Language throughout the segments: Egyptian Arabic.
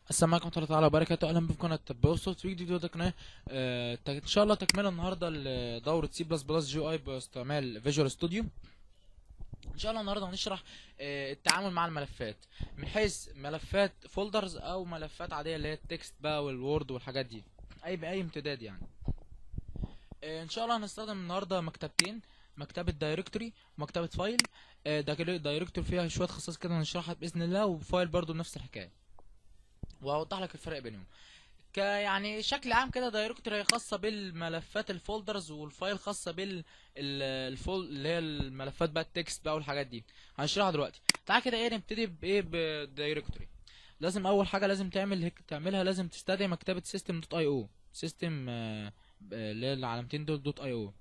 السلام عليكم ورحمة الله تعالى وبركاته أهلا بكم في قناة بوصوت في فيديو ده قناة آه، تك- إن شاء الله تكملة النهاردة لدورة سي بلس بلس جي أي باستعمال فيجوال ستوديو إن شاء الله النهاردة هنشرح آه، التعامل مع الملفات من حيث ملفات فولدرز أو ملفات عادية اللي هي التكست بقى والوورد والحاجات دي أي بأي امتداد يعني آه، إن شاء الله هنستخدم النهاردة مكتبتين مكتبة دايركتوري ومكتبة فايل آه، ده كده دايركتوري فيها شوية خصائص كده هنشرحها بإذن الله وفايل برضو نفس الحكاية وهوضح لك الفرق بينهم ك يعني شكل عام كده دايركتوري هي خاصه بالملفات الفولدرز والفايل خاصه بال ال- الفول اللي هي الملفات بقى التكست بقى والحاجات دي هنشرحها دلوقتي تعال كده ايه نبتدي بايه بدايركتوري لازم اول حاجه لازم تعمل هيك تعملها لازم تستدعي مكتبه سيستم دوت اي او سيستم اللي هي العلامتين دول دوت اي او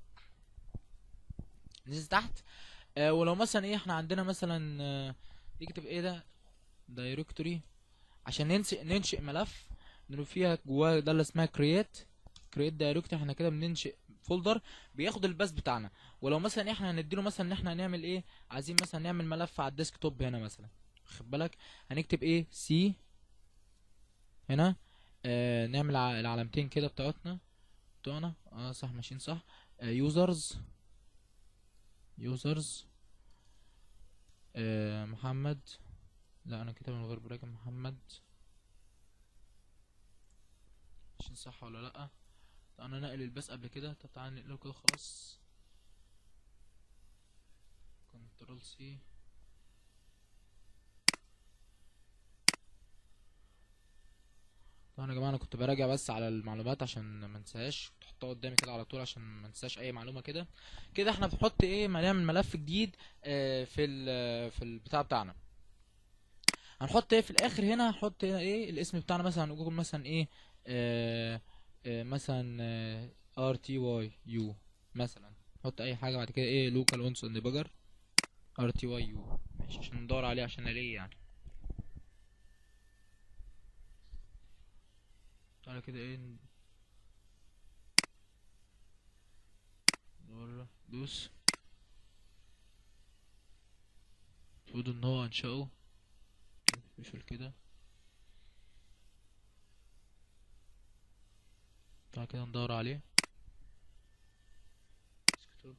ننزل تحت آه، ولو مثلا ايه احنا عندنا مثلا آه، نكتب ايه ده دايركتوري عشان ننشئ ننشئ ملف نقول فيها جواه ده اللي اسمها كرييت كرييت دايركتوري احنا كده بننشئ فولدر بياخد الباس بتاعنا ولو مثلا احنا هنديله مثلا ان احنا هنعمل ايه عايزين مثلا نعمل ملف على الديسك توب هنا مثلا خد بالك هنكتب ايه سي هنا آه نعمل ع- العلامتين كده بتاعتنا بتوعنا اه صح ماشيين صح يوزرز يوزرز آه محمد لا انا كده من غير براكت محمد ماشيين صح ولا لا طب انا نقل الباس قبل كده طب تعالى نقله كده خلاص كنترول سي طبعا يا جماعه انا كنت براجع بس على المعلومات عشان ما انساهاش تحطها قدامي كده على طول عشان ما انساش اي معلومه كده كده احنا بنحط ايه ما نعمل ملف جديد آه، في ال في البتاع بتاعنا هنحط ايه في الاخر هنا هنحط هنا ايه الاسم بتاعنا مثلا نقول مثلا ايه آه آه مثلا ار تي واي يو مثلا نحط اي حاجه بعد كده ايه لوكال اونس ديباجر ار تي واي يو ماشي عشان ندور عليه عشان الاقيه يعني تعالى كده ايه ندور دوس المفروض ان هو انشأه فيشل كده تعالى كده ندور عليه ديسكتوب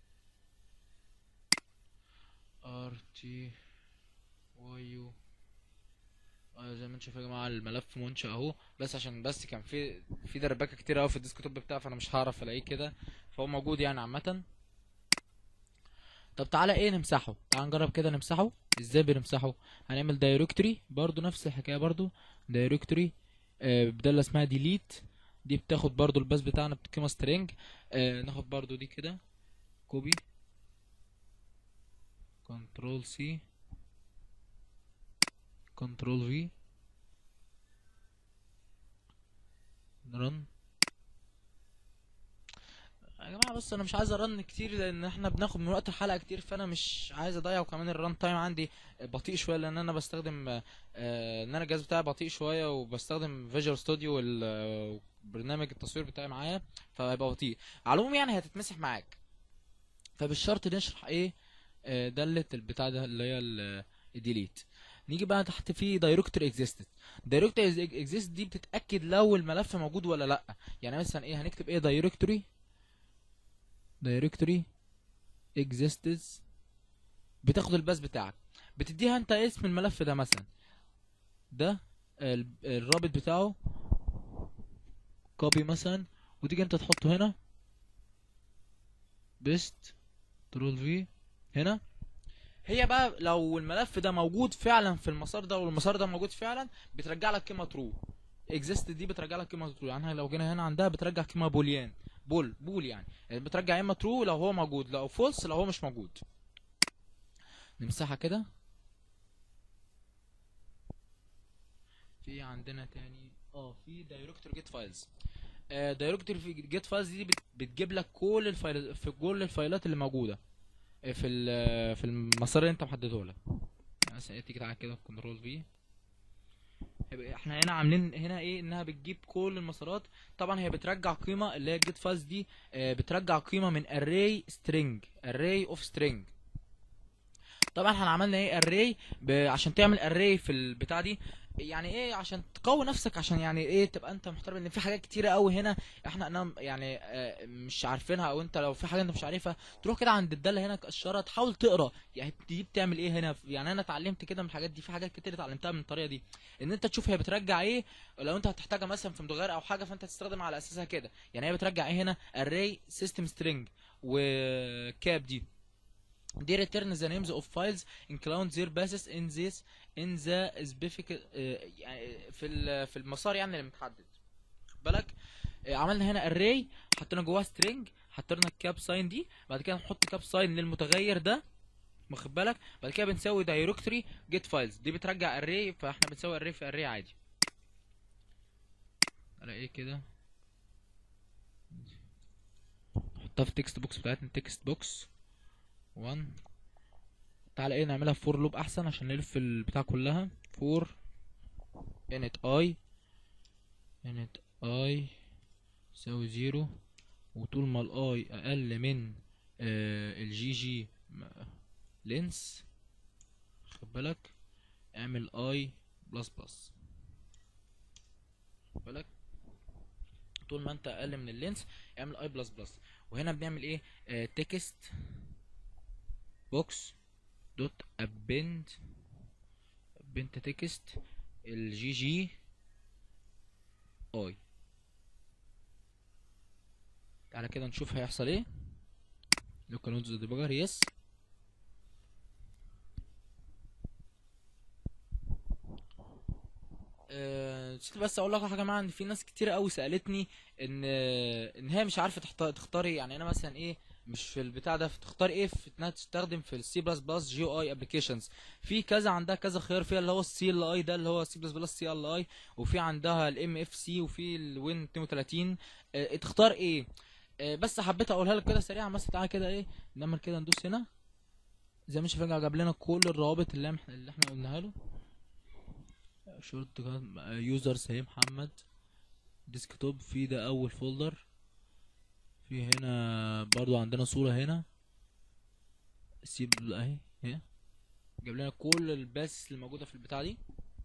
ار تي واي يو اه زي ما انتم شايفين يا جماعه الملف منشأ اهو بس عشان بس كان في في دربكه كتير قوي في الديسكتوب بتاعي فانا مش هعرف الاقيه كده فهو موجود يعني عامه طب تعالى ايه نمسحه تعالى نجرب كده نمسحه ازاي بنمسحه هنعمل دايركتوري برضو نفس الحكايه برضو دايركتوري آه بدالة اسمها ديليت دي بتاخد برضو الباس بتاعنا بقيمه سترينج آه ناخد برضو دي كده كوبي كنترول سي كنترول في رن يا جماعه بص انا مش عايز ارن كتير لان احنا بناخد من وقت الحلقه كتير فانا مش عايز اضيع وكمان الرن تايم عندي بطيء شويه لان انا بستخدم آه، آه، ان انا الجهاز بتاعي بطيء شويه وبستخدم فيجوال ستوديو والبرنامج التصوير بتاعي معايا فهيبقى بطيء على العموم يعني هتتمسح معاك فبالشرط نشرح ايه آه، دالة البتاع ده اللي هي الديليت نيجي بقى تحت في دايركتور اكزيستد دايركتور اكزيست دي بتتاكد لو الملف موجود ولا لا يعني مثلا ايه هنكتب ايه دايركتوري دايركتوري exists بتاخد الباس بتاعك بتديها انت اسم الملف ده مثلا ده ال- الرابط بتاعه كوبي مثلا وتيجي انت تحطه هنا بيست كنترول في هنا هي بقى لو الملف ده موجود فعلا في المسار ده والمسار ده موجود فعلا بترجع لك قيمه ترو اكزيست دي بترجع لك قيمه ترو يعني لو جينا هنا عندها بترجع قيمه بوليان بول بول يعني يعني بترجع يا اما ترو لو هو موجود لو فولس لو هو مش موجود نمسحها كده في عندنا تاني اه في دايركتور جيت فايلز دايركتور في جيت فايلز دي بت- بتجيب لك كل الفايل في كل الفايلات اللي موجوده آه، في ال- في المسار اللي انت محدده لك يعني مثلا إيه، تيجي تعالى كده كنترول في يبقى احنا هنا عاملين هنا ايه انها بتجيب كل المسارات طبعا هي بترجع قيمه اللي هي الجيت فايلز دي آه، بترجع قيمه من array string array of string طبعا احنا عملنا ايه array ب... عشان تعمل array في البتاع دي يعني ايه عشان تقوي نفسك عشان يعني ايه تبقى انت محترم ان في حاجات كتيره قوي هنا احنا انا يعني آه، مش عارفينها او انت لو في حاجه انت مش عارفها تروح كده عند الداله هنا الشاره تحاول تقرا يعني دي بتعمل ايه هنا يعني انا اتعلمت كده من الحاجات دي في حاجات كتير اتعلمتها من الطريقه دي ان انت تشوف هي بترجع ايه لو انت هتحتاجها مثلا في مدغير او حاجه فانت تستخدم على اساسها كده يعني هي بترجع ايه هنا array system string وكاب دي دي return the names of files include their bases in this in the specific آه، يعني في ال- في المسار يعني اللي متحدد خد بالك آه، عملنا هنا array حطينا جواها string حطينا الكاب ساين دي بعد كده نحط كاب ساين للمتغير ده واخد بالك بعد كده بنسوي دايركتوري جيت فايلز دي بترجع array فاحنا بنسوي array في array عادي على ايه كده نحطها في التكست بوكس بتاعتنا تكست بوكس 1 تعالى ايه نعملها فور لوب احسن عشان نلف البتاع كلها فور init i init i يساوي زيرو وطول ما الاي اقل من آه الجي جي لينس خد بالك اعمل اي بلس بلس خد بالك طول ما انت اقل من اللينس اعمل اي بلس بلس وهنا بنعمل ايه تكست بوكس دوت ابند بنت تكست الجي جي اي تعالى كده نشوف هيحصل ايه لوكال نودز ديباجر يس آه، نسيت بس اقول لك حاجه معايا ان في ناس كتير قوي سالتني ان ان هي مش عارفه تحت- تختاري يعني انا مثلا ايه مش في البتاع ده تختار ايه في انها تستخدم في السي بلس بلس جي اي ابلكيشنز في كذا عندها كذا خيار فيها اللي هو السي ال اي ده اللي هو سي بلس بلس سي ال اي وفي عندها الام اف سي وفي الوين 32 اه تختار ايه اه بس حبيت اقولها لك كده سريعا بس تعالى كده ايه نعمل كده ندوس هنا زي ما شايفين جاب لنا كل الروابط اللي احنا اللي احنا قلناها له شورت يوزر سليم محمد ديسكتوب في ده اول فولدر في هنا برضو عندنا صورة هنا سيب اهي اهي جاب لنا كل الباس اللي موجودة في البتاع دي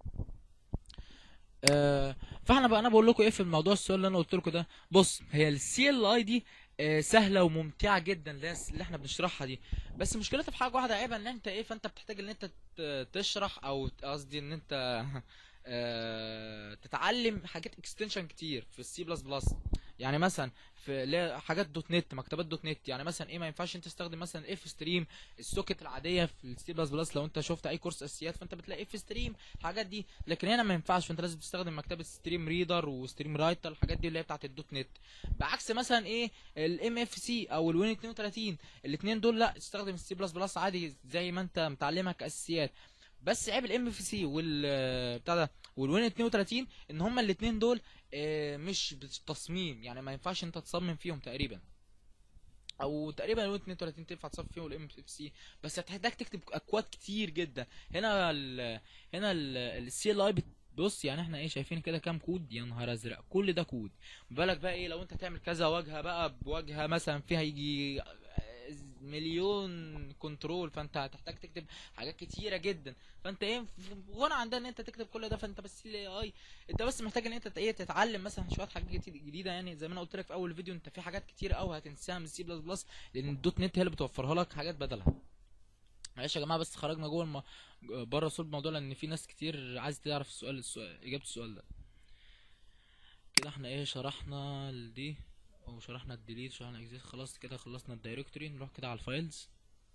آه فاحنا بقى انا بقول لكم ايه في الموضوع السؤال اللي انا قلت لكم ده بص هي السي ال اي دي آه سهله وممتعه جدا اللي هي- اللي احنا بنشرحها دي بس مشكلتها في حاجه واحده عيبها ان انت ايه فانت بتحتاج ان انت ت- تشرح او قصدي ان انت آه تتعلم حاجات اكستنشن كتير في السي بلس بلس يعني مثلا في اللي هي حاجات دوت نت مكتبات دوت نت يعني مثلا ايه ما ينفعش انت تستخدم مثلا اف ستريم السوكت العاديه في السي بلس بلس لو انت شفت اي كورس اساسيات فانت بتلاقي اف ستريم الحاجات دي لكن هنا ما ينفعش فانت لازم تستخدم مكتبه ستريم ريدر وستريم رايتر الحاجات دي اللي هي بتاعت الدوت نت بعكس مثلا ايه الام اف سي او الوين 32 الاثنين دول لا تستخدم السي بلس بلس عادي زي ما انت متعلمها كاساسيات بس عيب الام اف سي وال بتاع ده والوين 32 ان هما الاثنين دول آه، مش بالتصميم يعني ما ينفعش انت تصمم فيهم تقريبا او تقريبا الوين 32 تنفع تصمم فيهم الام اف سي بس هتحتاج تكتب اكواد كتير جدا هنا ال هنا السي ال اي بص يعني احنا ايه شايفين كده كام كود يا نهار ازرق كل ده كود بالك بقى ايه لو انت تعمل كذا واجهه بقى بواجهه مثلا فيها يجي مليون كنترول فانت هتحتاج تكتب حاجات كتيره جدا فانت ايه وانا عندها ان انت تكتب كل ده فانت بس الاي اي انت بس محتاج ان انت ايه تتعلم مثلا شويه حاجات كتير جديده يعني زي ما انا قلت لك في اول فيديو انت في حاجات كتير قوي هتنساها من السي بلس بلس لان الدوت نت هي اللي بتوفرها لك حاجات بدلها معلش يا جماعه بس خرجنا جوه الم... بره صلب الموضوع لان في ناس كتير عايزه تعرف السؤال, السؤال اجابه السؤال ده كده احنا ايه شرحنا دي وشرحنا الديليت شرحنا اكزيت خلاص كده خلصنا الدايركتوري نروح كده على الفايلز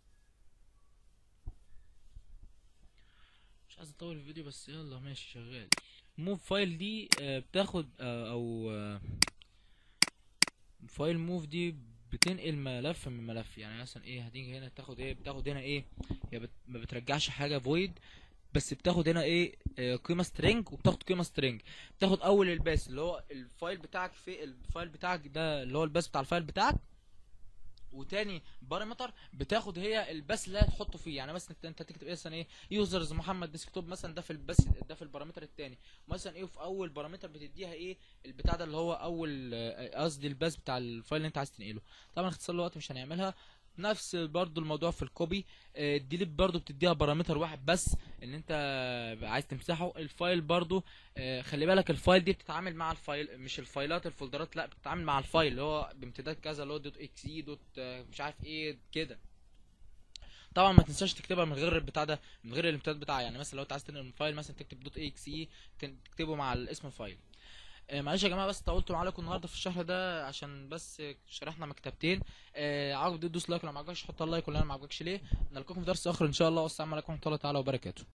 مش عايز اطول الفيديو بس يلا ماشي شغال موف فايل دي آه، بتاخد آه، او آه، فايل موف دي بتنقل ملف من ملف يعني مثلا ايه هتيجي هنا تاخد ايه بتاخد هنا ايه هي بت... ما بترجعش حاجه فويد بس بتاخد هنا ايه آه، قيمه سترينج وبتاخد قيمه سترينج بتاخد اول الباس اللي هو الفايل بتاعك في الفايل بتاعك ده اللي هو الباس بتاع الفايل بتاعك وتاني بارامتر بتاخد هي الباس اللي هتحطه فيه يعني مثلا انت انت تكتب ايه مثلا ايه يوزرز محمد ديسكتوب مثلا ده في الباس ده في البارامتر التاني مثلا ايه في اول بارامتر بتديها ايه البتاع ده اللي هو اول آه، قصدي الباس بتاع الفايل اللي انت عايز تنقله طبعا اختصار الوقت مش هنعملها نفس برضو الموضوع في الكوبي آه، الديليت برضو بتديها بارامتر واحد بس ان انت عايز تمسحه الفايل برضو آه، خلي بالك الفايل دي بتتعامل مع الفايل مش الفايلات الفولدرات لا بتتعامل مع الفايل اللي هو بامتداد كذا اللي هو دوت اكس اي دوت آه، مش عارف ايه كده طبعا ما تنساش تكتبها من غير البتاع ده من غير الامتداد بتاعها يعني مثلا لو انت عايز تنقل من فايل مثلا تكتب دوت اكس اي تكتبه مع الاسم الفايل آه، معلش يا جماعه بس طولت معاكم النهارده في الشرح ده عشان بس شرحنا مكتبتين آه، عاجبك دوس لايك لو ما عجبكش حط اللايك ولا ما عجبكش ليه نلقاكم في درس اخر ان شاء الله والسلام عليكم ورحمه الله تعالى وبركاته